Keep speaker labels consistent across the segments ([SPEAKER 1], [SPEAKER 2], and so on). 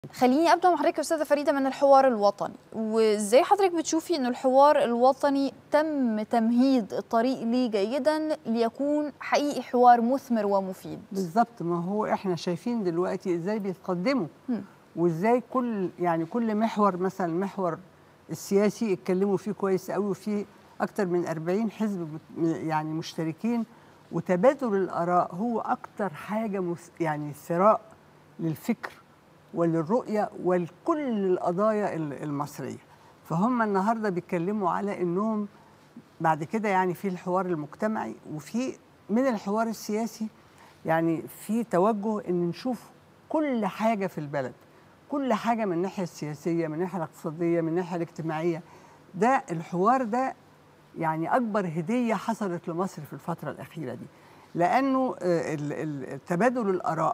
[SPEAKER 1] خليني ابدا مع حضرتك يا استاذه فريده من الحوار الوطني وازاي حضرتك بتشوفي ان الحوار الوطني تم تمهيد الطريق ليه جيدا ليكون حقيقي حوار مثمر ومفيد
[SPEAKER 2] بالظبط ما هو احنا شايفين دلوقتي ازاي بيتقدموا
[SPEAKER 1] مم.
[SPEAKER 2] وازاي كل يعني كل محور مثلا المحور السياسي اتكلموا فيه كويس قوي وفي اكتر من 40 حزب مت- يعني مشتركين وتبادل الاراء هو اكتر حاجه مس- يعني ثراء للفكر وللرؤيه ولكل القضايا ال- المصريه فهم النهارده بيتكلموا على انهم بعد كده يعني في الحوار المجتمعي وفي من الحوار السياسي يعني في توجه ان نشوف كل حاجه في البلد كل حاجه من الناحيه السياسيه من الناحيه الاقتصاديه من الناحيه الاجتماعيه ده الحوار ده يعني اكبر هديه حصلت لمصر في الفتره الاخيره دي لانه آه، ال- ال- تبادل الاراء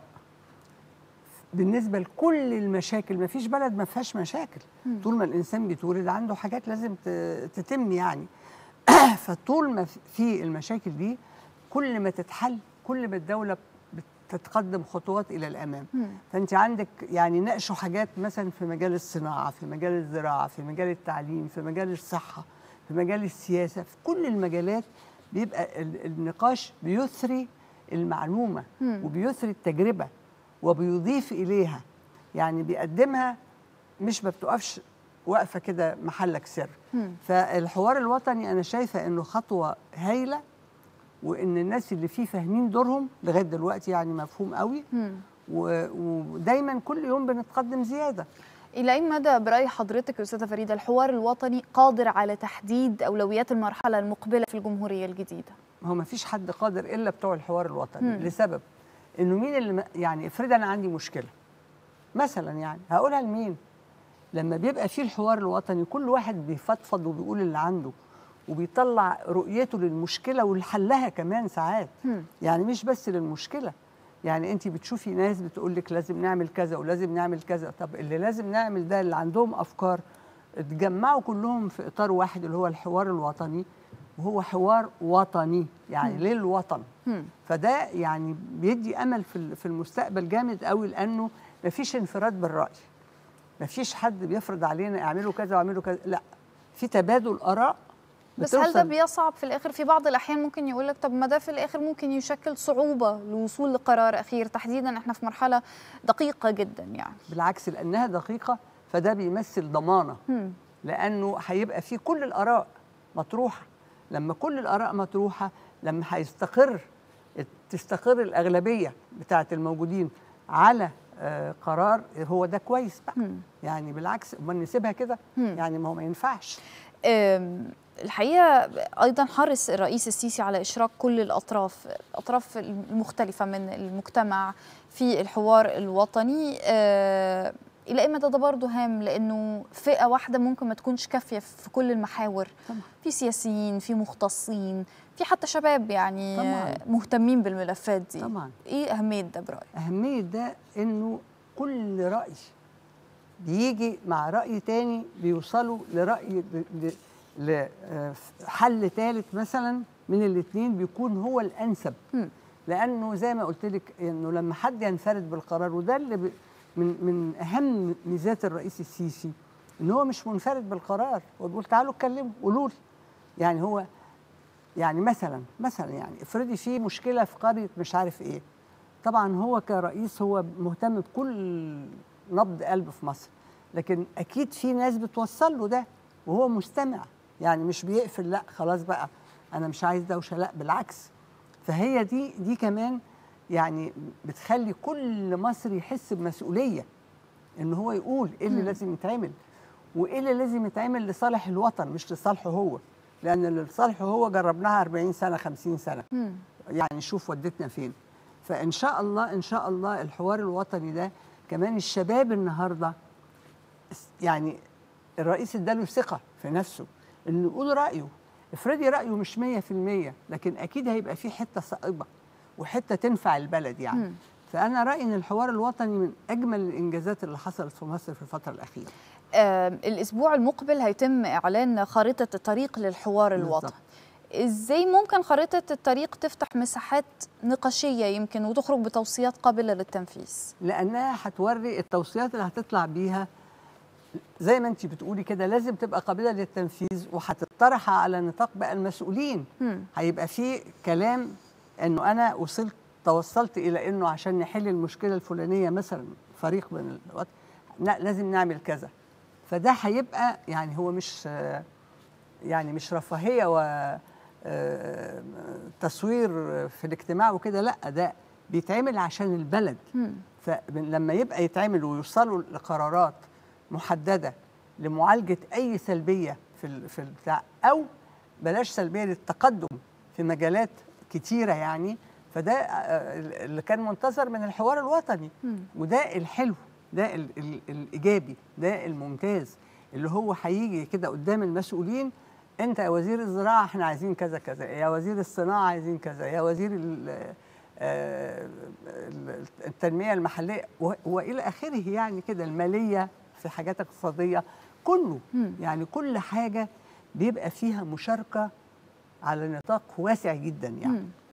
[SPEAKER 2] بالنسبه لكل المشاكل ما فيش بلد ما فيهاش مشاكل
[SPEAKER 1] مم.
[SPEAKER 2] طول ما الانسان بيتولد عنده حاجات لازم ت- تتم يعني فطول ما في المشاكل دي كل ما تتحل كل ما الدوله بتتقدم خطوات الى الامام
[SPEAKER 1] مم.
[SPEAKER 2] فانت عندك يعني ناقشوا حاجات مثلا في مجال الصناعه في مجال الزراعه في مجال التعليم في مجال الصحه في مجال السياسه في كل المجالات بيبقى ال- النقاش بيثري المعلومه
[SPEAKER 1] مم.
[SPEAKER 2] وبيثري التجربه وبيضيف اليها يعني بيقدمها مش ما بتقفش واقفه كده محلك سر
[SPEAKER 1] مم.
[SPEAKER 2] فالحوار الوطني انا شايفه انه خطوه هايله وان الناس اللي فيه فاهمين دورهم لغايه دلوقتي يعني مفهوم قوي
[SPEAKER 1] مم.
[SPEAKER 2] و- ودايما كل يوم بنتقدم زياده
[SPEAKER 1] الى اي مدى براي حضرتك يا استاذه فريده الحوار الوطني قادر على تحديد اولويات المرحله المقبله في الجمهوريه الجديده
[SPEAKER 2] هو ما فيش حد قادر الا بتوع الحوار الوطني
[SPEAKER 1] مم.
[SPEAKER 2] لسبب انه مين اللي م- يعني افرض انا عندي مشكله مثلا يعني هقولها لمين لما بيبقى في الحوار الوطني كل واحد بيفضفض وبيقول اللي عنده وبيطلع رؤيته للمشكله ولحلها كمان ساعات
[SPEAKER 1] مم.
[SPEAKER 2] يعني مش بس للمشكله يعني انت بتشوفي ناس بتقول لك لازم نعمل كذا ولازم نعمل كذا طب اللي لازم نعمل ده اللي عندهم افكار اتجمعوا كلهم في اطار واحد اللي هو الحوار الوطني وهو حوار وطني يعني
[SPEAKER 1] مم.
[SPEAKER 2] للوطن
[SPEAKER 1] مم.
[SPEAKER 2] فده يعني بيدي امل في ال- في المستقبل جامد قوي لانه مفيش انفراد بالراي مفيش حد بيفرض علينا اعملوا كذا واعملوا كذا لا في تبادل اراء
[SPEAKER 1] بس هل ده
[SPEAKER 2] بتوصل-
[SPEAKER 1] بيصعب في الاخر في بعض الاحيان ممكن يقول لك طب ما ده في الاخر ممكن يشكل صعوبه للوصول لقرار اخير تحديدا احنا في مرحله دقيقه جدا يعني
[SPEAKER 2] بالعكس لانها دقيقه فده بيمثل ضمانه
[SPEAKER 1] مم.
[SPEAKER 2] لانه هيبقى في كل الاراء مطروحه لما كل الاراء مطروحه لما هيستقر تستقر الاغلبيه بتاعه الموجودين على آه، قرار هو ده كويس بقى
[SPEAKER 1] مم.
[SPEAKER 2] يعني بالعكس امال نسيبها كده
[SPEAKER 1] مم.
[SPEAKER 2] يعني ما هو ما ينفعش
[SPEAKER 1] أم، الحقيقه ايضا حرص الرئيس السيسي على اشراك كل الاطراف الاطراف المختلفه من المجتمع في الحوار الوطني أه، الى اي مدى ده برضه هام لانه فئه واحده ممكن ما تكونش كافيه في كل المحاور
[SPEAKER 2] طبعا.
[SPEAKER 1] في سياسيين في مختصين في حتى شباب يعني
[SPEAKER 2] طبعاً.
[SPEAKER 1] آه، مهتمين بالملفات دي
[SPEAKER 2] طبعا
[SPEAKER 1] ايه اهميه ده برايك
[SPEAKER 2] أهمية ده إنه كل رأي بيجي مع رأي تاني بيوصلوا لرأي ل- ل- لحل ثالث مثلا من الاثنين بيكون هو الأنسب
[SPEAKER 1] مم.
[SPEAKER 2] لأنه زي ما قلت لك إنه لما حد ينفرد بالقرار وده اللي ب- من من أهم ميزات الرئيس السيسي إن هو مش منفرد بالقرار هو بيقول تعالوا اتكلموا قولوا لي يعني هو يعني مثلا مثلا يعني افرضي في مشكله في قريه مش عارف ايه طبعا هو كرئيس هو مهتم بكل نبض قلب في مصر لكن اكيد في ناس بتوصل له ده وهو مستمع يعني مش بيقفل لا خلاص بقى انا مش عايز دوشه لا بالعكس فهي دي دي كمان يعني بتخلي كل مصري يحس بمسؤوليه ان هو يقول ايه اللي
[SPEAKER 1] مم.
[SPEAKER 2] لازم يتعمل وايه اللي لازم يتعمل لصالح الوطن مش لصالحه هو لان اللي لصالحه هو جربناها 40 سنه 50 سنه
[SPEAKER 1] مم.
[SPEAKER 2] يعني شوف ودتنا فين فان شاء الله ان شاء الله الحوار الوطني ده كمان الشباب النهارده اس- يعني الرئيس اداله ثقه في نفسه انه يقول رايه افرضي رايه مش 100% لكن اكيد هيبقى فيه حته صائبه وحته تنفع البلد يعني
[SPEAKER 1] مم.
[SPEAKER 2] فانا رايي ان الحوار الوطني من اجمل الانجازات اللي حصلت في مصر في الفتره الاخيره
[SPEAKER 1] آم، الاسبوع المقبل هيتم اعلان خارطه الطريق للحوار
[SPEAKER 2] بالظبط.
[SPEAKER 1] الوطني ازاي ممكن خريطه الطريق تفتح مساحات نقاشيه يمكن وتخرج بتوصيات قابله للتنفيذ
[SPEAKER 2] لانها هتوري التوصيات اللي هتطلع بيها زي ما انت بتقولي كده لازم تبقى قابله للتنفيذ وهتطرح على نطاق بقى المسؤولين
[SPEAKER 1] مم.
[SPEAKER 2] هيبقى في كلام انه انا وصلت توصلت الى انه عشان نحل المشكله الفلانيه مثلا فريق من الوقت لا لازم نعمل كذا فده هيبقى يعني هو مش آه، يعني مش رفاهيه و آه، تصوير في الاجتماع وكده لا ده بيتعمل عشان البلد
[SPEAKER 1] مم.
[SPEAKER 2] فلما يبقى يتعمل ويوصلوا لقرارات محدده لمعالجه اي سلبيه في ال- في البتاع او بلاش سلبيه للتقدم في مجالات كتيره يعني فده آه، اللي كان منتظر من الحوار الوطني
[SPEAKER 1] مم.
[SPEAKER 2] وده الحلو ده ال ال الايجابي ده الممتاز اللي هو هيجي كده قدام المسؤولين انت يا وزير الزراعه احنا عايزين كذا كذا يا وزير الصناعه عايزين كذا يا وزير ال- آه، ال- التنميه المحليه و- والى اخره يعني كده الماليه في حاجات اقتصاديه كله
[SPEAKER 1] مم.
[SPEAKER 2] يعني كل حاجه بيبقى فيها مشاركه على نطاق واسع جدا يعني
[SPEAKER 1] مم.